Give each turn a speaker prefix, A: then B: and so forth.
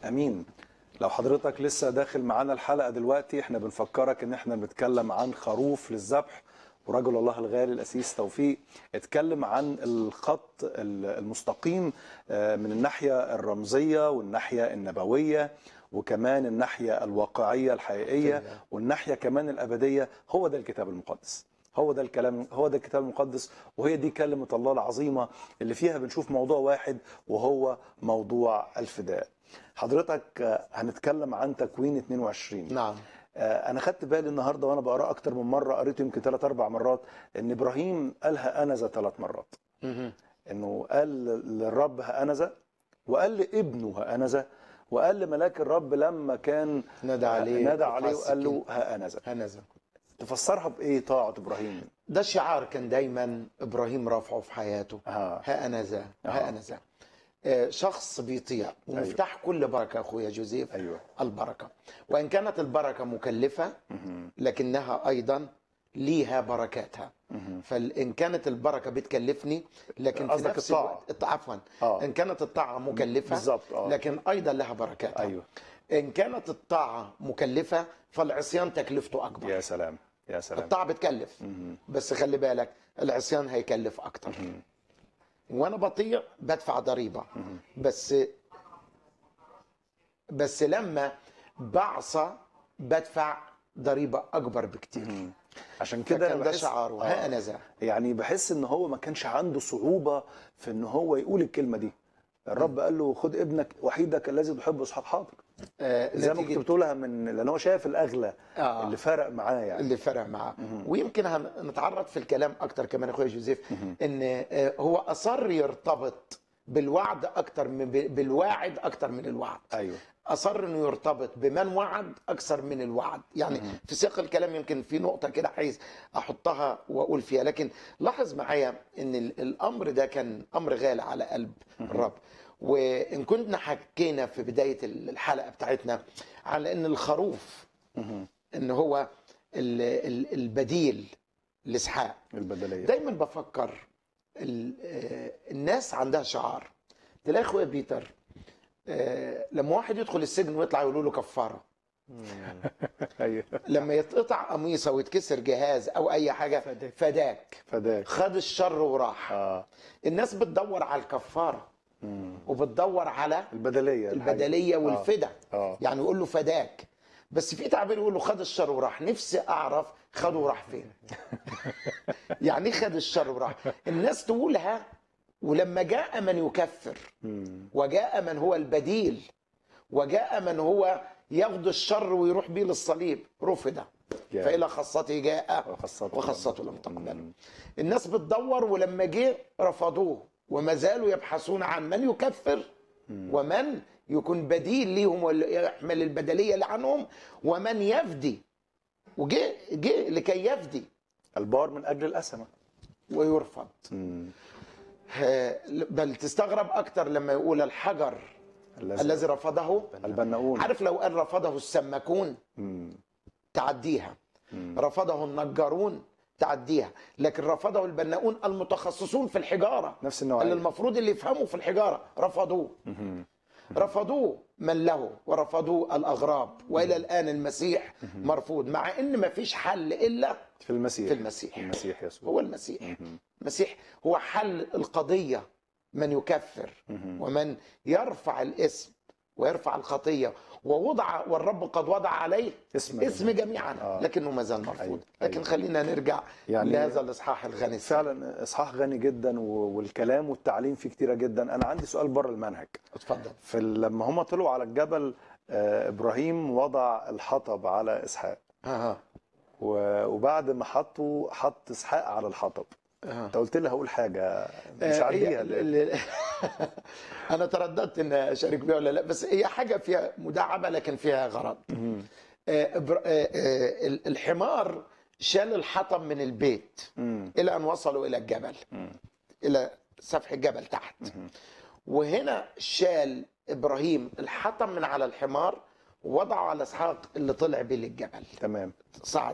A: امين لو حضرتك لسه داخل معانا الحلقه دلوقتي احنا بنفكرك ان احنا بنتكلم عن خروف للذبح ورجل الله الغالي الاسيس توفيق اتكلم عن الخط المستقيم آه، من الناحيه الرمزيه والناحيه النبويه وكمان الناحيه الواقعيه الحقيقيه والناحيه كمان الابديه هو ده الكتاب المقدس هو ده الكلام هو ده الكتاب المقدس وهي دي كلمه الله العظيمه اللي فيها بنشوف موضوع واحد وهو موضوع الفداء حضرتك آه، هنتكلم عن تكوين 22
B: نعم
A: آه، انا خدت بالي النهارده وانا بقراه اكتر من مره قريته يمكن ثلاث اربع مرات ان ابراهيم قالها انذا ثلاث مرات
B: مهم.
A: انه قال للرب هانذا وقال لابنه هانذا وقال لملاك الرب لما كان
B: نادى عليه
A: نادى
B: رفع
A: عليه وقال له
B: السكين.
A: هانذا
B: هنذا
A: تفسرها بايه طاعه ابراهيم
B: ده شعار كان دايما ابراهيم رافعه في حياته
A: ها
B: ها انا ذا
A: آه.
B: ها انا ذا آه، شخص بيطيع ومفتاح كل بركه اخويا جوزيف
A: ايوه
B: البركه وان كانت البركه مكلفه
A: مهم.
B: لكنها ايضا ليها بركاتها
A: مهم.
B: فان كانت البركه بتكلفني لكن في
A: قصدك
B: نفس
A: الطاعة.
B: الوقت عفوا
A: اه
B: ان كانت الطاعه مكلفه
A: بالظبط اه
B: لكن ايضا لها بركاتها
A: ايوه
B: ان كانت الطاعه مكلفه فالعصيان تكلفته اكبر
A: يا سلام يا سلام
B: الطاعه بتكلف
A: مهم.
B: بس خلي بالك العصيان هيكلف اكتر
A: مهم.
B: وانا بطيع بدفع ضريبه
A: مهم.
B: بس بس لما بعصى بدفع ضريبه اكبر بكتير
A: مهم. عشان كده
B: كده
A: انا
B: ده
A: بحس
B: شعاره ها
A: آه.
B: انا ذا
A: يعني بحس ان هو ما كانش عنده صعوبه في ان هو يقول الكلمه دي الرب قال له خد ابنك وحيدك الذي تحبه اسحاق حاضر
B: آه
A: زي ما كنت
B: نتيجة
A: بتقولها من لان هو شايف الاغلى
B: آه
A: اللي فرق معاه يعني
B: اللي فرق معاه
A: مهم.
B: ويمكن هنتعرض في الكلام اكتر كمان اخويا جوزيف
A: مهم.
B: ان آه، هو اصر يرتبط بالوعد اكتر من بالواعد اكتر من الوعد
A: ايوه
B: اصر انه يرتبط بمن وعد اكثر من الوعد يعني
A: مهم.
B: في سياق الكلام يمكن في نقطه كده عايز احطها واقول فيها لكن لاحظ معايا ان ال- الامر ده كان امر غالي على قلب الرب وان كنا حكينا في بدايه الحلقه بتاعتنا على ان الخروف
A: مهم.
B: ان هو ال- ال- البديل لاسحاق
A: البدليه
B: دايما بفكر ال- آه، الناس عندها شعار تلاقي اخويا بيتر آه، لما واحد يدخل السجن ويطلع يقولوا له كفاره
A: ايوه
B: لما يتقطع قميصه ويتكسر جهاز او اي حاجه
C: فداك.
B: فداك
A: فداك
B: خد الشر وراح
A: اه
B: الناس بتدور على الكفاره
A: مم.
B: وبتدور على
A: البدليه الحاجة.
B: البدليه والفدا
A: اه
B: يعني يقول له فداك بس في تعبير يقول له خد الشر وراح نفسي اعرف خده وراح فين يعني ايه خد الشر وراح الناس تقولها ولما جاء من يكفر
A: مم.
B: وجاء من هو البديل وجاء من هو ياخد الشر ويروح بيه للصليب رفض
A: يا.
B: فإلى خاصته جاء
A: وخاصته
B: وخاصته لم تقبله
A: مم.
B: الناس بتدور ولما جه رفضوه وما زالوا يبحثون عن من يكفر
A: مم.
B: ومن يكون بديل ليهم ويحمل البدليه اللي عنهم ومن يفدي وجه جه لكي يفدي
A: البار من اجل الاسمه
B: ويرفض
A: مم.
B: ها، بل تستغرب اكتر لما يقول الحجر الذي رفضه
A: البناؤون
B: عارف لو قال رفضه السماكون
A: مم.
B: تعديها
A: مم.
B: رفضه النجارون تعديها لكن رفضه البناؤون المتخصصون في الحجاره
A: نفس
B: اللي
A: النوعيه
B: المفروض اللي يفهموا في الحجاره رفضوه
A: مهم.
B: رفضوه من له ورفضوه الاغراب والى الان المسيح مرفوض مع ان ما فيش حل الا
A: في المسيح
B: في المسيح
A: المسيح يسوع
B: هو المسيح
A: مهم.
B: المسيح هو حل القضيه من يكفر
A: مهم.
B: ومن يرفع الاسم ويرفع الخطيه ووضع والرب قد وضع عليه
A: اسم
B: اسم جميعا
A: آه.
B: لكنه ما زال مرفوض
A: أيوة.
B: لكن
A: أيوة.
B: خلينا نرجع
A: يعني
B: لهذا الاصحاح الغني السنة.
A: فعلا اصحاح غني جدا و- والكلام والتعليم فيه كتيره جدا انا عندي سؤال بره المنهج
B: اتفضل
A: في ال- لما هم طلعوا على الجبل آه، ابراهيم وضع الحطب على اسحاق
B: ها
A: و- وبعد ما حطوا حط اسحاق على الحطب
B: ها
A: انت قلت لي هقول حاجه مش
B: آه،
A: عديها
B: هي- ال- ال- انا ترددت ان اشارك بيها ولا لا بس هي حاجه فيها مداعبه لكن فيها غرض
A: مهم.
B: آه، إبر- آه، آه، ال- الحمار شال الحطب من البيت
A: مم.
B: الى ان وصلوا الى الجبل
A: مم.
B: الى سفح الجبل تحت
A: مهم.
B: وهنا شال ابراهيم الحطب من على الحمار ووضعه على اسحاق اللي طلع بيه للجبل
A: تمام
B: صعد